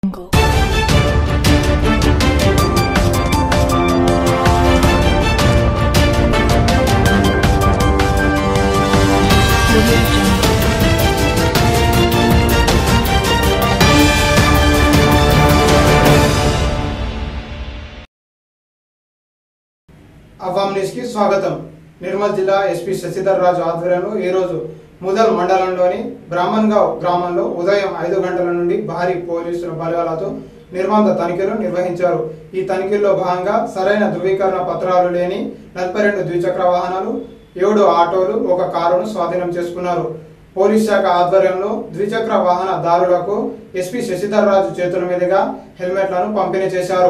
jungle. Audio jungle. Awaam news కి స్వాగతం నిర్మల్ జిల్లా ఎస్పీ శశిధర్ రాజు ఆధ్వర్యంలో ఈ రోజు ముదల్ మండలంలోని బ్రాహ్మణ్గావ్ గ్రామంలో ఉదయం ఐదు గంటల నుండి భారీ పోలీసుల బలగాలతో నిర్బంధ తనిఖీలు నిర్వహించారు ఈ తనిఖీల్లో భాగంగా సరైన ధృవీకరణ పత్రాలు లేని నలభై రెండు ద్విచక్ర వాహనాలు ఏడు ఆటోలు ఒక కారును స్వాధీనం చేసుకున్నారు పోలీస్ శాఖ ఆధ్వర్యంలో ద్విచక్ర వాహన దారులకు ఎస్పీ శశిధర్ రాజు చేతుల మీదుగా హెల్మెట్లను పంపిణీ చేశారు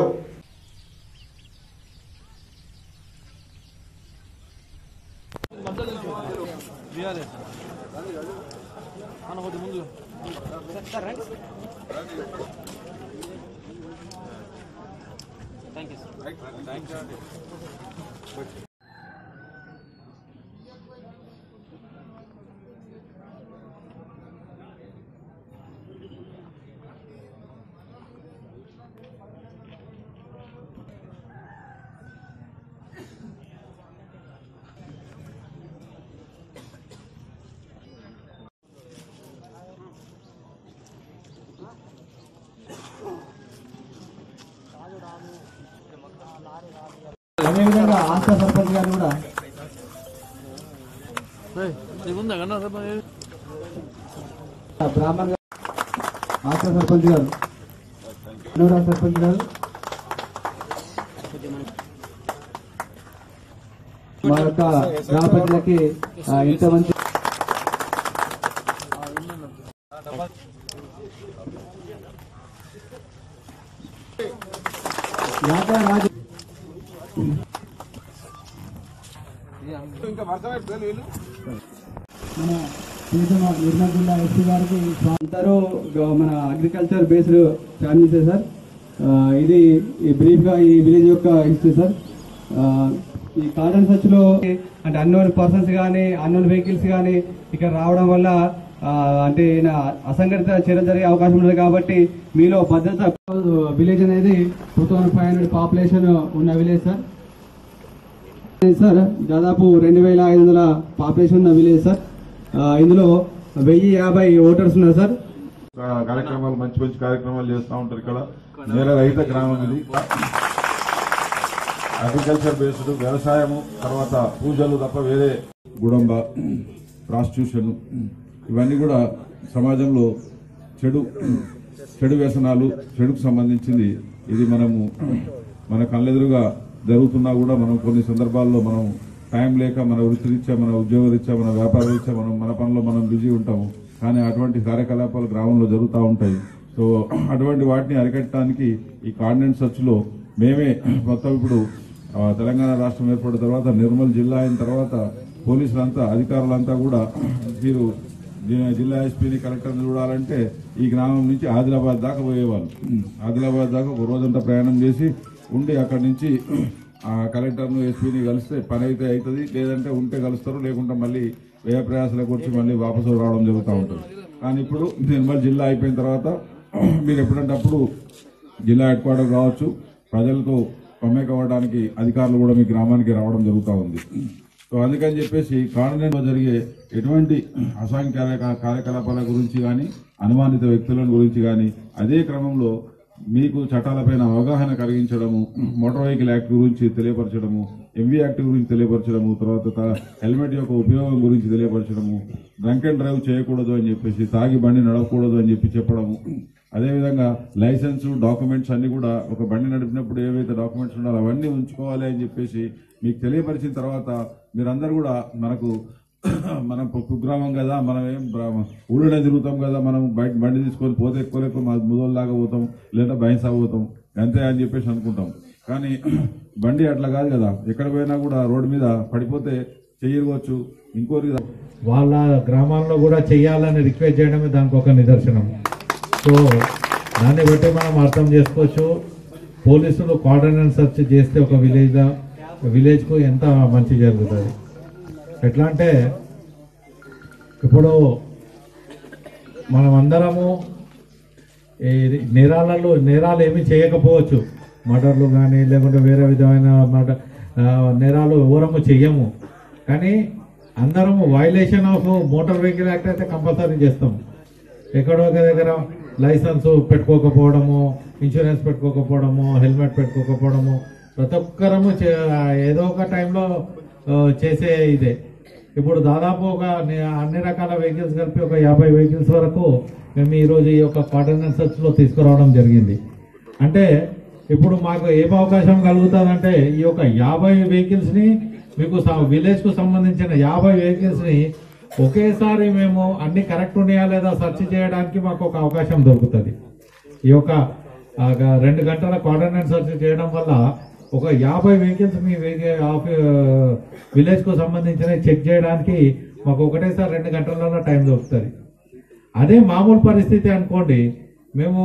అదేవిధంగా ఆంధ్ర సర్పంచ్ గారు కూడా బ్రాహ్మణ్ గారు ఆంధ్ర సర్పంచ్ గారు అనూరా సర్పంచ్ గారు మా యొక్క గ్రామ ప్రజలకి ఆ, ఇంతమంది యాదవ రాజు మన ప్రీతమ నిర్మల్ జిల్లా ఎస్పీ గారికి స్వా- అందరూ గ- మన అగ్రికల్చర్ బేస్డ్ ఫ్యామిలీసే సార్ ఆ, ఇది ఈ బ్రీఫ్ గా ఈ విలేజ్ యొక్క హిస్టరీ సార్ ఆ, ఈ కాటన్ సచ్ లో అంటే అన్నోన్ పర్సన్స్ కానీ అన్నోన్ వెహికల్స్ కానీ ఇక్కడ రావడం వల్ల ఆ, అంటే ఈయన అసంఘటిత చర్య జరిగే అవకాశం ఉంది కాబట్టి మీలో భద్రత విలేజ్ అనేది two thousand five hundred population ఉన్న విలేజ్ సార్ సార్ దాదాపు రెండు వేల ఐదు వందల పాపులేషన్ ఉన్న విలేజ్ సార్ ఆ, ఇందులో వెయ్యి యాభై ఓటర్స్ ఉన్నారు సార్ కా- కార్యక్రమాలు మంచి మంచి కార్యక్రమాలు చేస్తూ ఉంటారు ఇక్కడ నేల రహిత గ్రామం ఇది అగ్రికల్చర్ బేస్డ్ వ్యవసాయము తర్వాత పూజలు తప్ప వేరే గుడంబ ప్రాస్టిట్యూషన్ ఇవన్నీ కూడా సమాజంలో చెడు చెడు వ్యసనాలు చెడుకు సంబంధించింది ఇది మనము మన కళ్ళెదురుగా జరుగుతున్నా కూడా మనం కొన్ని సందర్భాల్లో మనం టైం లేక మన వృత్తిరీత్యా మన ఉద్యోగరీత్యా మన వ్యాపార రీత్యా మనం మన పనిలో మనం బిజీ ఉంటాము కానీ అటువంటి కార్యకలాపాలు గ్రామంలో జరుగుతూ ఉంటాయి సో అటువంటి వాటిని అరికట్టడానికి ఈ కాండెంట్ సర్చ్లో మేమే మొత్తం ఇప్పుడు ఆ, తెలంగాణ రాష్ట్రం ఏర్పడిన తర్వాత నిర్మల్ జిల్లా అయిన తర్వాత పోలీసులంతా అధికారులంతా కూడా మీరు జి- జిల్లా ఎస్పీని కలెక్టర్ని చూడాలంటే ఈ గ్రామం నుంచి ఆదిలాబాద్ దాకా పోయేవాళ్ళు ఆదిలాబాద్ దాకా ఒక రోజంతా ప్రయాణం చేసి ఉండి అక్కడి నుంచి ఆ కలెక్టర్ను ఎస్పీని కలిస్తే పని అయితే అవుతుంది లేదంటే ఉంటే కలుస్తారు లేకుంటే మళ్ళీ వ్యయ ప్రయాసాలకు వచ్చి మళ్ళీ వాపసు రావడం జరుగుతూ ఉంటుంది కానీ ఇప్పుడు నిర్మల్ జిల్లా అయిపోయిన తర్వాత మీరు ఎప్పుడంటే అప్పుడు జిల్లా హెడ్ క్వార్టర్ కావచ్చు ప్రజలతో మమేకవ్వడానికి అధికారులు కూడా మీ గ్రామానికి రావడం జరుగుతూ ఉంది సో అందుకని చెప్పేసి కాండిడేట్లో జరిగే ఎటువంటి అసాంఖ్య కార్యకలాపాల గురించి కానీ అనుమానిత వ్యక్తుల గురించి కానీ అదే క్రమంలో మీకు చట్టాలపైన అవగాహన కలిగించడము మోటార్ వెహికల్ యాక్ట్ గురించి తెలియపరచడము ఎంవీ యాక్ట్ గురించి తెలియపరచడము తర్వాత త- హెల్మెట్ యొక్క ఉపయోగం గురించి తెలియపరచడము డ్రంక్ అండ్ డ్రైవ్ చేయకూడదు అని చెప్పేసి తాగి బండి నడవకూడదు అని చెప్పి చెప్పడము అదేవిధంగా లైసెన్స్ డాక్యుమెంట్స్ అన్ని కూడా ఒక బండి నడిపినప్పుడు ఏవైతే డాక్యుమెంట్స్ ఉండాలో అవన్నీ ఉంచుకోవాలి అని చెప్పేసి మీకు తెలియపరిచిన తర్వాత మీరందరూ కూడా మనకు మనం కు- కుగ్రామం కదా మనం ఏం బ్రా- ఊళ్ళోనే తిరుగుతాం కదా మనం బయట బండి తీసుకొని పోతే ఎక్కువ మా ముదోళ్ళలాగా పోతాం లేదా బైన్సా పోతాం అంతే అని చెప్పేసి అనుకుంటాం కానీ బండి అట్లా కాదు కదా ఎక్కడ పోయినా కూడా రోడ్డు మీద పడిపోతే చెయ్యవచ్చు ఇంకోరి వాళ్ళ గ్రామాల్లో కూడా చేయాలని రిక్వెస్ట్ చేయడమే దానికి ఒక నిదర్శనం సో దాన్ని బట్టి మనం అర్థం చేసుకోవచ్చు పోలీసులు కోఆర్డినేట్ సెర్చ్ చేస్తే ఒక విలేజ్ విలేజ్కు ఎంత మంచి జరుగుతుంది ఎట్లా అంటే ఇప్పుడు మనం అందరము ఈ నేరాలలో నేరాలు ఏమీ చేయకపోవచ్చు మర్డర్లు కానీ లేకుంటే వేరే విధమైన మర్డర్ నేరాలు ఎవరము చెయ్యము కానీ అందరము violation of motor vehicle act అయితే కంపల్సరీ చేస్తాము ఎక్కడో ఒక దగ్గర లైసెన్స్ పెట్టుకోకపోవడము ఇన్సూరెన్స్ పెట్టుకోకపోవడము హెల్మెట్ పెట్టుకోకపోవడము ప్రతి ఒక్కరము చే- ఏదో ఒక టైంలో ఆ, చేసే ఇదే ఇప్పుడు దాదాపు ఒక ని- అన్ని రకాల వెహికల్స్ కలిపి ఒక యాభై వెహికల్స్ వరకు మేము ఈరోజు ఈ యొక్క కార్డినెన్స్ లో తీసుకురావడం జరిగింది అంటే ఇప్పుడు మాకు ఏం అవకాశం కలుగుతుందంటే ఈ యొక్క యాభై వెహికల్స్ ని మీకు విలేజ్ కు సంబంధించిన యాభై వెహికల్స్ ని ఒకేసారి మేము అన్ని కరెక్ట్ ఉన్నాయా లేదా సెర్చ్ చేయడానికి మాకు ఒక అవకాశం దొరుకుతుంది ఈ యొక్క ఆ, గ- రెండు గంటల కోఆర్డినేట్ సెర్చ్ చేయడం వల్ల ఒక యాభై వెహికల్స్ మీ విలేజ్ కు సంబంధించిన చెక్ చేయడానికి మాకు ఒకటేసారి రెండు గంటలలో టైం దొరుకుతుంది అదే మామూలు పరిస్థితి అనుకోండి మేము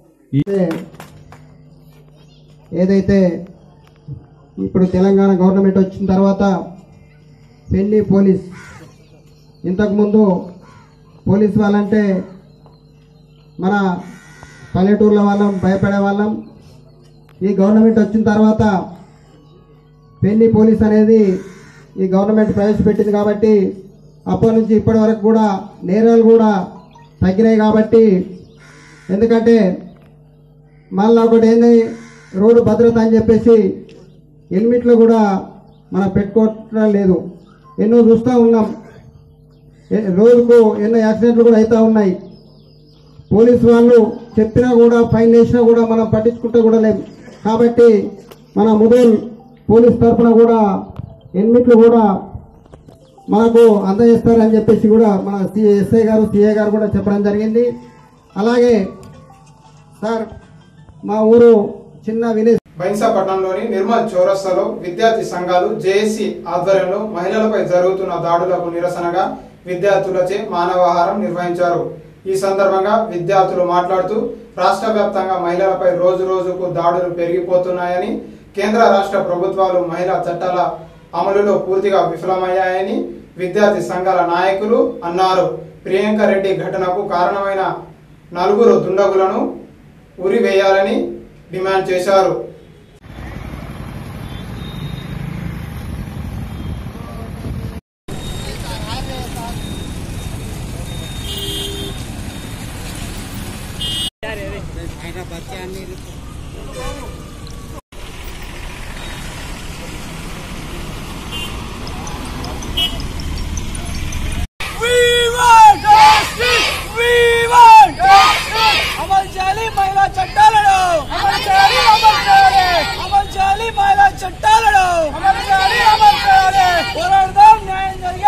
ఏదైతే ఇప్పుడు తెలంగాణ గవర్నమెంట్ వచ్చిన తర్వాత పెళ్లి పోలీస్ ఇంతకుముందు పోలీస్ వాళ్ళంటే మన పల్లెటూర్ల వాళ్ళం భయపడే వాళ్ళం ఈ గవర్నమెంట్ వచ్చిన తర్వాత పెళ్లి పోలీస్ అనేది ఈ గవర్నమెంట్ ప్రవేశపెట్టింది కాబట్టి అప్పటి నుంచి ఇప్పటి వరకు కూడా నేరాలు కూడా తగ్గినాయి కాబట్టి ఎందుకంటే మళ్ళీ ఒకటి ఏంది రోడ్డు భద్రత అని చెప్పేసి హెల్మెట్లు కూడా మనం పెట్టుకోవటం లేదు ఎన్నో చూస్తూ ఉన్నాం ఏ- రోజుకు ఎన్నో యాక్సిడెంట్లు కూడా అవుతూ ఉన్నాయి పోలీసు వాళ్ళు చెప్పినా కూడా ఫైన్ వేసినా కూడా మనం పట్టించుకుంటూ కూడా లేం కాబట్టి మన ముదల్ పోలీస్ తరఫున కూడా హెల్మెట్లు కూడా మనకు అందజేస్తారని చెప్పేసి కూడా మన ఎస్ఐ గారు సిఐ గారు కూడా చెప్పడం జరిగింది అలాగే సార్ మా ఊరు చిన్న విలేజ్ బైన్సాపట్నంలోని నిర్మల్ చౌరస్తాలో విద్యార్థి సంఘాలు జేఏసీ ఆధ్వర్యంలో మహిళలపై జరుగుతున్న దాడులకు నిరసనగా విద్యార్థులచే మానవాహారం నిర్వహించారు ఈ సందర్భంగా విద్యార్థులు మాట్లాడుతూ రాష్ట్ర వ్యాప్తంగా మహిళలపై రోజు రోజుకు దాడులు పెరిగిపోతున్నాయని కేంద్ర రాష్ట్ర ప్రభుత్వాలు మహిళా చట్టాల అమలులో పూర్తిగా విఫలమయ్యాయని విద్యార్థి సంఘాల నాయకులు అన్నారు ప్రియాంక రెడ్డి ఘటనకు కారణమైన నలుగురు దుండగులను ఉరివేయాలని డిమాండ్ చేశారు అమలు చేయాలి మహిళా చట్టాలను అమలు చేయాలి అమలు చేయాలి అమలు చేయాలి మహిళా చట్టాలను అమలు చేయాలి అమలు చేయాలి పోరాడదాం న్యాయం జరిగే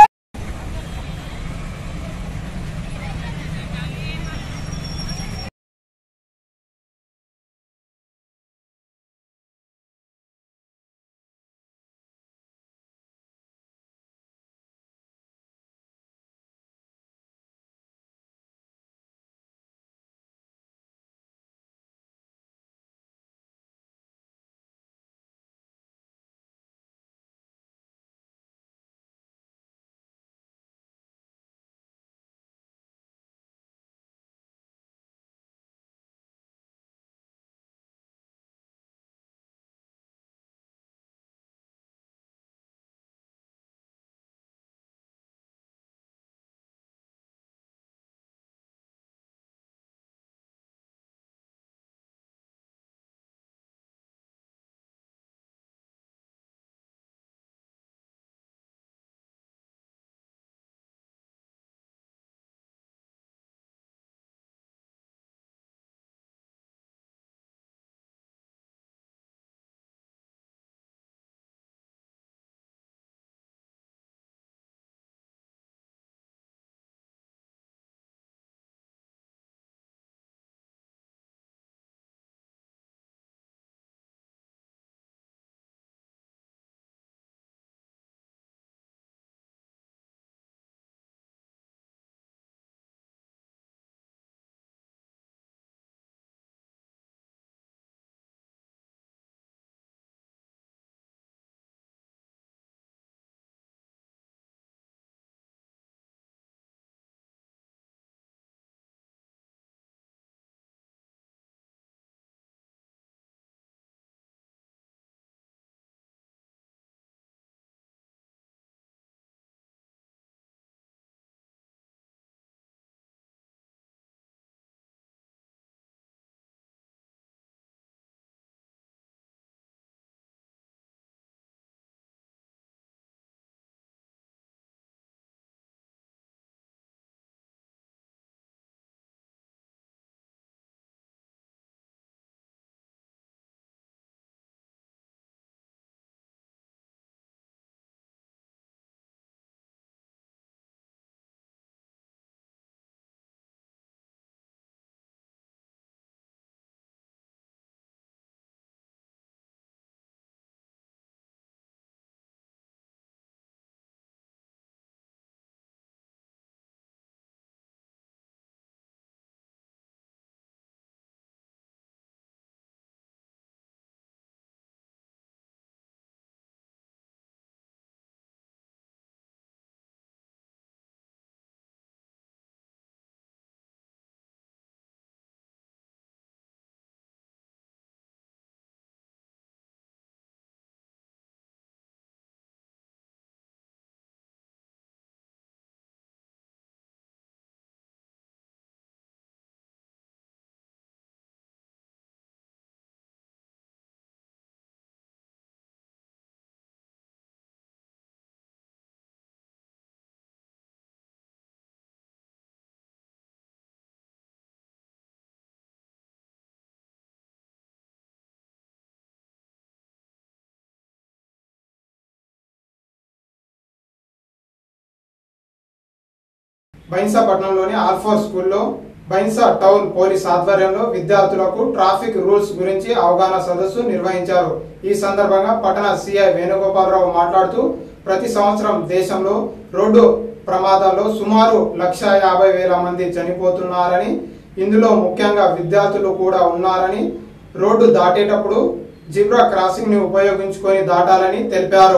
బైన్సా పట్టణంలోని ఆల్ఫోర్ స్కూల్లో బైన్సా టౌన్ పోలీస్ ఆధ్వర్యంలో విద్యార్థులకు ట్రాఫిక్ రూల్స్ గురించి అవగాహన సదస్సు నిర్వహించారు ఈ సందర్భంగా పట్టణ సిఐ వేణుగోపాలరావు మాట్లాడుతూ ప్రతి సంవత్సరం దేశంలో రోడ్డు ప్రమాదాల్లో సుమారు లక్ష యాభై వేల మంది చనిపోతున్నారని ఇందులో ముఖ్యంగా విద్యార్థులు కూడా ఉన్నారని రోడ్డు దాటేటప్పుడు జిబ్రా క్రాసింగ్ ని ఉపయోగించుకొని దాటాలని తెలిపారు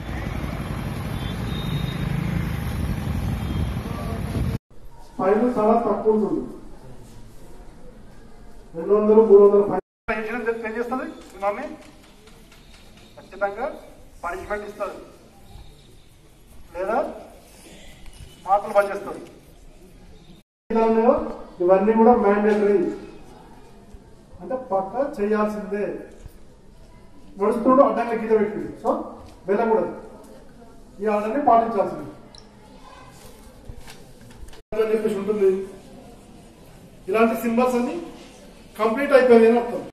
ఫైన్ చాలా తక్కువ ఉంటుంది రెండు వందలు మూడు వందలు ఫైన్ ఇన్సూరెన్స్ ఏం చేస్తుంది సునామీ ఖచ్చితంగా పనిష్మెంట్ ఇస్తుంది లేదా మాటలు పనిచేస్తుంది విధానంలో ఇవన్నీ కూడా మ్యాండేటరీ అంటే పక్క చేయాల్సిందే నడుస్తుండో అడ్డంగా గీత పెట్టింది సో వెళ్ళకూడదు ఈ ఆర్డర్ని పాటించాల్సింది అని చెప్పేసి ఉంటుంది ఇలాంటి సింబల్స్ అన్ని కంప్లీట్ అయిపోయింది అని అర్థం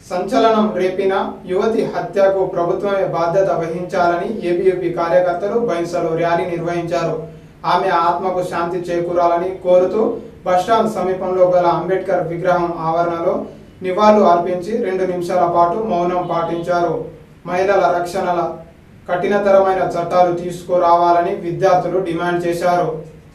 సంచలనం రేపిన యువతి హత్యకు ప్రభుత్వమే బాధ్యత వహించాలని ఏబీయూపీ కార్యకర్తలు బైన్సలో ర్యాలీ నిర్వహించారు ఆమె ఆత్మకు శాంతి చేకూరాలని కోరుతూ బస్టాండ్ సమీపంలో గల అంబేద్కర్ విగ్రహం ఆవరణలో నివాళులు అర్పించి రెండు నిమిషాల పాటు మౌనం పాటించారు మహిళల రక్షణల కఠినతరమైన చట్టాలు తీసుకురావాలని విద్యార్థులు డిమాండ్ చేశారు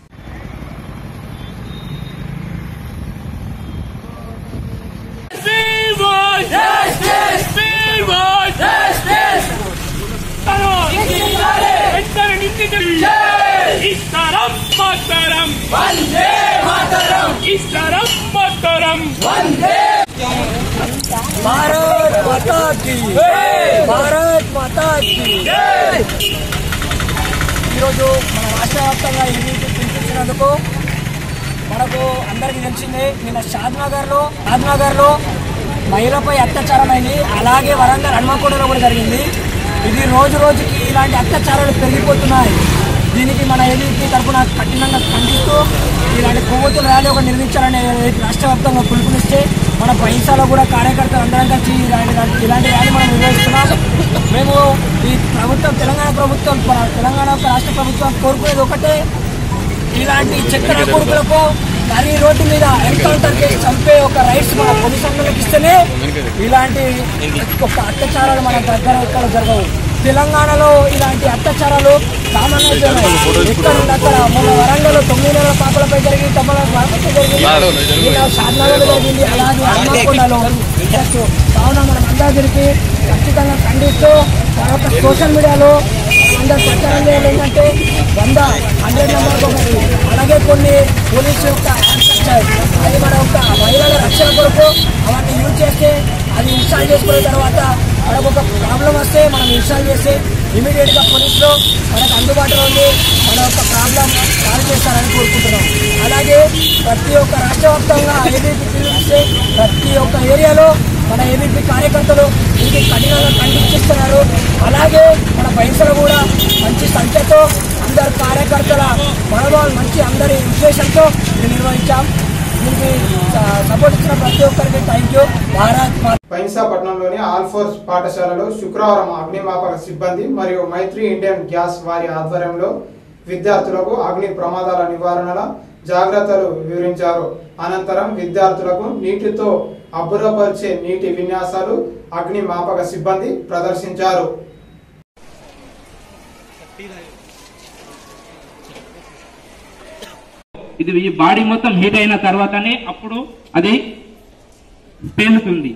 ఇస్తారం మాతరం వందే మాతరం ఇస్తారం మాతరం వందే భారత్ మాతా కీ భారత్ మాతా కీ ఈరోజు మన రాష్ట్ర వ్యాప్తంగా ఈ నీతి పిలిపించినందుకు మనకు అందరికీ తెలిసిందే నిన్న షాద్నగర్లో షాద్నగర్లో మహిళపై అత్యాచారం అయింది అలాగే వరంగల్ హనుమకొండలో కూడా జరిగింది ఇది రోజు రోజుకి ఇలాంటి అత్యాచారాలు పెరిగిపోతున్నాయి దీనికి మన ఏదీపీ తరఫున కఠినంగా ఖండిస్తూ ఇలాంటి కొవ్వొత్తుల ర్యాలీ ఒక నిర్మించాలనే రాష్ట్ర వ్యాప్తంగా పిలుపునిస్తే మన పైసాలో కూడా కార్యకర్తలు అందరం కలిసి ఇలాంటి ఇలాంటి ర్యాలీ మనం నిర్వహిస్తున్నాం మేము ఈ ప్రభుత్వం తెలంగాణ ప్రభుత్వం మన తెలంగాణ యొక్క రాష్ట్ర ప్రభుత్వం కోరుకునేది ఒకటే ఇలాంటి చక్కెర కొడుకులకు నరి రోడ్డు మీద ఎన్కౌంటర్ చేసి చంపే ఒక రైట్స్ మన పోలీస్ సంఘాలకు ఇస్తేనే ఇలాంటి ఒక అత్యాచారాలు మన దగ్గర ఇక్కడ జరగవు తెలంగాణలో ఇలాంటి అత్యాచారాలు సామాన్యమైపోయినాయి ఎక్కడ ఉంది అక్కడ మన వరంగల్ తొమ్మిది నెలల పాపలపై జరిగింది తొమ్మిది నెలల పాపలపై జరిగింది ఇలా షాద్నగర్లో జరిగింది అలాగే హన్మకొండలో జరగచ్చు. కావున మనం అందరూ తిరిగి ఖచ్చితంగా ఖండిస్తూ తర్వాత సోషల్ మీడియాలో అందరు ప్రచారం చేయాలి ఏంటంటే వంద హండ్రెడ్ నెంబర్కి ఒకటి అలాగే కొన్ని పోలీసు యొక్క యాప్స్ వచ్చాయి అది మన యొక్క మహిళల రక్షణ కొరకు అవన్నీ యూజ్ చేస్తే అది ఇన్స్టాల్ చేసుకున్న తర్వాత మనకు ఒక ప్రాబ్లం వస్తే మనం ఇన్స్టాల్ చేస్తే ఇమీడియట్ గా పోలీసులో మనకు అందుబాటులో ఉంది మన యొక్క ప్రాబ్లం సాల్వ్ చేస్తారని కోరుకుంటున్నాం అలాగే ప్రతి ఒక్క రాష్ట్ర వ్యాప్తంగా ఏబీపీ పిలిపిస్తే ప్రతి ఒక్క ఏరియాలో మన ఏబీపీ కార్యకర్తలు ఇది కఠినంగా ఖండించిస్తున్నారు అలాగే మన పైసలు కూడా మంచి సంఖ్యతో అందరు కార్యకర్తల మనోభావాలు మంచి అందరి ఉద్దేశంతో ఇది నిర్వహించాం దీనికి సపోర్ట్ ఇచ్చిన ప్రతి ఒక్కరికి థ్యాంక్ యూ భారత్ మాతా పట్నంలోని ఆల్ఫోర్స్ పాఠశాలలో శుక్రవారం అగ్నిమాపక సిబ్బంది మరియు మైత్రి ఇండియన్ గ్యాస్ వారి ఆధ్వర్యంలో విద్యార్థులకు అగ్ని ప్రమాదాల నివారణల జాగ్రత్తలు వివరించారు అనంతరం విద్యార్థులకు నీటితో అబ్బురపరిచే నీటి విన్యాసాలు అగ్నిమాపక సిబ్బంది ప్రదర్శించారు ఇది ఈ బాడీ మొత్తం హీట్ అయిన తర్వాతనే అప్పుడు అది పేలుతుంది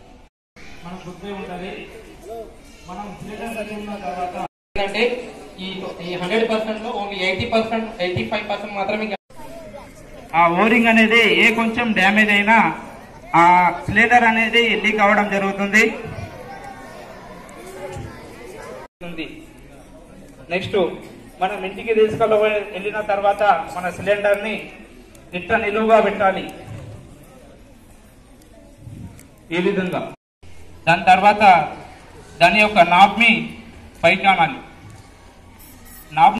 అంటే ఈ ఈ హండ్రెడ్ పర్సెంట్ లో only eighty percent eighty five percent మాత్రమే ఆ ఓరింగ్ అనేది ఏ కొంచెం డ్యామేజ్ అయినా ఆ సిలిండర్ అనేది లీక్ అవ్వడం జరుగుతుంది నెక్స్ట్ మనం ఇంటికి తీసుకెళ్ళ వెళ్ళిన తర్వాత మన సిలిండర్ ని ఇట్ట నిలువుగా పెట్టాలి ఈ విధంగా దాని తర్వాత దాని యొక్క నాబ్ని పైకి అనాలి నాబ్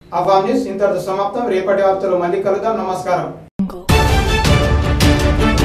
అవామ్ న్యూస్ ఇంతటితో సమాప్తం రేపటి వార్తలు మళ్ళీ కలుద్దాం నమస్కారం